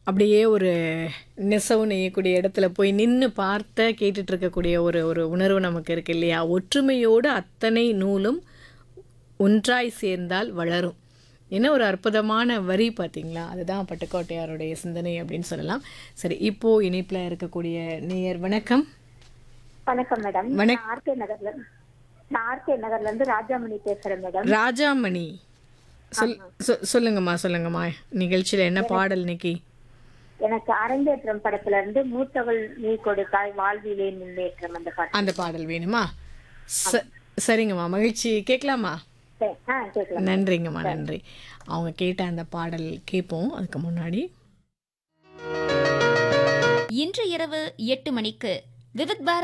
அப்படியே ஒரு நெசவு நெய்யக்கூடிய இடத்துல போய் நின்று பார்த்த கேட்டுட்டு இருக்கக்கூடிய ஒரு ஒரு உணர்வு நமக்கு இருக்கு இல்லையா ஒற்றுமையோடு அத்தனை நூலும் ஒன்றாய் சேர்ந்தால் வளரும் என்ன ஒரு அற்புதமான வரி பார்த்தீங்களா அதுதான் பட்டுக்கோட்டையாருடைய சிந்தனை அப்படின்னு சொல்லலாம் சரி இப்போ இணைப்பில் இருக்கக்கூடிய நேயர் வணக்கம் வணக்கம் மேடம் வணக்- நான் ஆர்கே நகர்ல நான் ஆர்கே நகர்ல இருந்து ராஜாமணி பேசுறேன் மேடம் ராஜாமணி சொல் சொ- சொல்லுங்கம்மா சொல்லுங்கம்மா நிகழ்ச்சியில் என்ன பாடல் இன்னைக்கு எனக்கு அரங்கேற்றம் படத்துல இருந்து மூத்தவள் நீ கொடுத்தாய் வாழ்விலே முன்னேற்றம் அந்த பாட்டு அந்த பாடல் வேணுமா ச- சரிங்கம்மா மகிழ்ச்சி கேட்கலாமா சரி, ஆ கேட்கலாம் நன்றிங்கம்மா நன்றி அவங்க கேட்ட அந்த பாடல் கேட்போம் அதுக்கு முன்னாடி இன்று இரவு எட்டு மணிக்கு விவித் பாரதி